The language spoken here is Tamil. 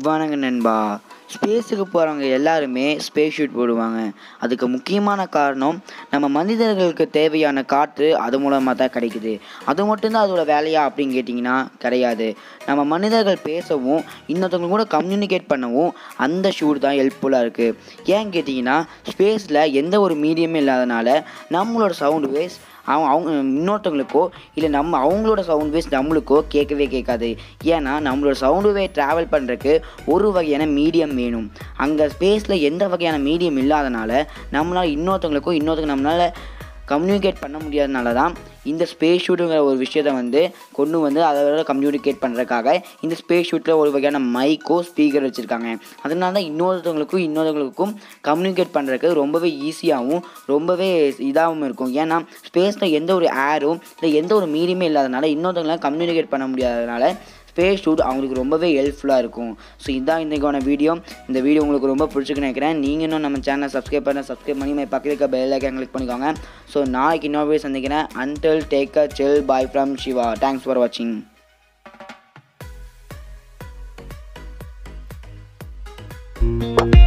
வணங்க நண்பா ஸ்பேஸுக்கு போகிறவங்க எல்லாருமே ஸ்பேஸ் ஷூட் போடுவாங்க அதுக்கு முக்கியமான காரணம் நம்ம மனிதர்களுக்கு தேவையான காற்று அது மூலமாக தான் கிடைக்குது அது மட்டும்தான் அதோட வேலையா அப்படின்னு கேட்டிங்கன்னா கிடையாது நம்ம மனிதர்கள் பேசவும் இன்னொருத்தவங்க கூட கம்யூனிகேட் பண்ணவும் அந்த ஷூட் தான் ஹெல்ப்ஃபுல்லாக இருக்குது ஏன் கேட்டிங்கன்னா ஸ்பேஸில் எந்த ஒரு மீடியமே இல்லாதனால நம்மளோட சவுண்ட் வேஸ் அவங்க அவங்க இன்னொருத்தவங்களுக்கோ இல்லை நம்ம அவங்களோட சவுண்ட் வேஸ் நம்மளுக்கோ கேட்கவே கேட்காது ஏன்னா நம்மளோட சவுண்டு வே ட்ராவல் பண்ணுறதுக்கு ஒரு வகையான மீடியம் வேணும் அங்கே ஸ்பேஸில் எந்த வகையான மீடியம் இல்லாதனால நம்மளால் இன்னொருத்தவங்களுக்கோ இன்னொருத்தவங்க நம்மளால் கம்யூனிகேட் பண்ண முடியாதனால தான் இந்த ஸ்பேஸ் ஷூட்டுங்கிற ஒரு விஷயத்த வந்து கொண்டு வந்து அதோட கம்யூனிகேட் பண்ணுறதுக்காக இந்த ஸ்பேஸ் ஷூட்டில் ஒரு வகையான மைக்கோ ஸ்பீக்கர் வச்சுருக்காங்க அதனால தான் இன்னொருத்தவங்களுக்கும் இன்னொருத்தவங்களுக்கும் கம்யூனிகேட் பண்ணுறதுக்கு ரொம்பவே ஈஸியாகவும் ரொம்பவே இதாகவும் இருக்கும் ஏன்னா ஸ்பேஸில் எந்த ஒரு ஏரும் இல்லை எந்த ஒரு மீடியமே இல்லாதனால இன்னொருத்தவங்களாம் கம்யூனிகேட் பண்ண முடியாதனால ஸ்பேஸ் ஷூட் அவங்களுக்கு ரொம்பவே ஹெல்ப்ஃபுல்லாக இருக்கும் ஸோ இதுதான் இன்றைக்கான வீடியோ இந்த வீடியோ உங்களுக்கு ரொம்ப பிடிச்சிருக்குன்னு நினைக்கிறேன் நீங்கள் இன்னும் நம்ம சேனலை சப்ஸ்கிரைப் பண்ண சப்ஸ்கிரைப் பண்ணி மை பக்கத்தில் இருக்க பெல் ஐக்கான் கிளிக் பண்ணிக்கோங்க ஸோ நாளைக்கு இன்னொரு வீடியோ சந்திக்கிறேன் until take a chill bye from Siva thanks for வாட்சிங் thank you